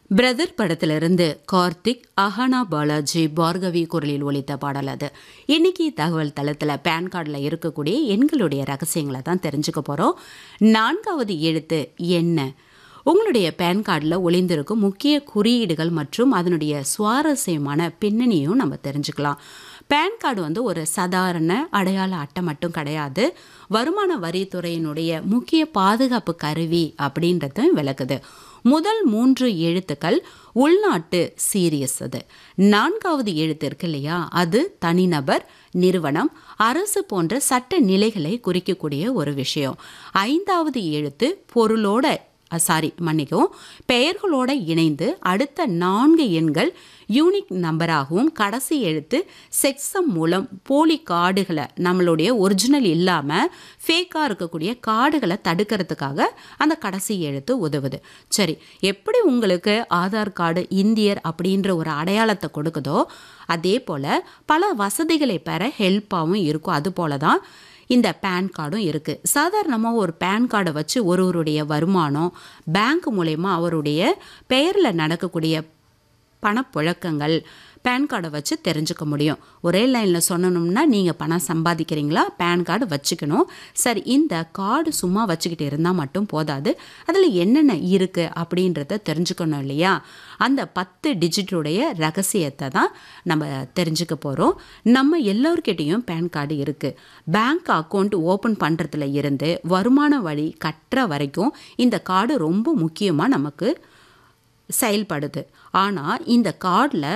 brother படத்திலிருந்து கார்த்திக் அஹானா பாலாஜி பார்கவி குரலில் ஒலித்த பாடல் அது இன்னைக்கு தகவல் தளத்தில் பேன் கார்டில் இருக்கக்கூடிய எண்களுடைய ரகசியங்களை தான் தெரிஞ்சுக்க போகிறோம் நான்காவது எழுத்து என்ன உங்களுடைய பேன் கார்டில் ஒளிந்திருக்கும் முக்கிய குறியீடுகள் மற்றும் அதனுடைய சுவாரஸ்யமான பின்னணியும் நம்ம தெரிஞ்சுக்கலாம் பேன் கார்டு வந்து ஒரு சாதாரண அடையாள அட்டை மட்டும் கிடையாது வருமான வரித்துறையினுடைய முக்கிய பாதுகாப்பு கருவி அப்படின்றதும் விளக்குது முதல் மூன்று எழுத்துக்கள் உள்நாட்டு சீரியஸ் அது நான்காவது எழுத்து இருக்கு இல்லையா அது தனிநபர் நிறுவனம் அரசு போன்ற சட்ட நிலைகளை குறிக்கக்கூடிய ஒரு விஷயம் ஐந்தாவது எழுத்து பொருளோட சாரி மன்னிக்கவும் பெயர்களோட இணைந்து அடுத்த நான்கு எண்கள் யூனிக் நம்பராகவும் கடைசி எழுத்து செக்ஸம் மூலம் போலி கார்டுகளை நம்மளுடைய ஒரிஜினல் இல்லாமல் ஃபேக்காக இருக்கக்கூடிய கார்டுகளை தடுக்கிறதுக்காக அந்த கடைசி எழுத்து உதவுது சரி எப்படி உங்களுக்கு ஆதார் கார்டு இந்தியர் அப்படின்ற ஒரு அடையாளத்தை கொடுக்குதோ அதே போல் பல வசதிகளை பெற ஹெல்ப்பாகவும் இருக்கும் அது போல தான் இந்த பேன் கார்டும் இருக்குது சாதாரணமாக ஒரு பேன் கார்டை வச்சு ஒருவருடைய வருமானம் பேங்க் மூலயமா அவருடைய பெயரில் நடக்கக்கூடிய பணப்புழக்கங்கள் பேன் கார்டை வச்சு தெரிஞ்சுக்க முடியும் ஒரே லைனில் சொன்னணும்னா நீங்கள் பணம் சம்பாதிக்கிறீங்களா பேன் கார்டு வச்சுக்கணும் சரி இந்த கார்டு சும்மா வச்சுக்கிட்டு இருந்தால் மட்டும் போதாது அதில் என்னென்ன இருக்குது அப்படின்றத தெரிஞ்சுக்கணும் இல்லையா அந்த பத்து டிஜிட்டுடைய ரகசியத்தை தான் நம்ம தெரிஞ்சுக்க போகிறோம் நம்ம எல்லோருக்கிட்டேயும் பேன் கார்டு இருக்குது பேங்க் அக்கௌண்ட் ஓப்பன் பண்ணுறதுல இருந்து வருமான வழி கட்டுற வரைக்கும் இந்த கார்டு ரொம்ப முக்கியமாக நமக்கு செயல்படுது ஆனால் இந்த கார்டில்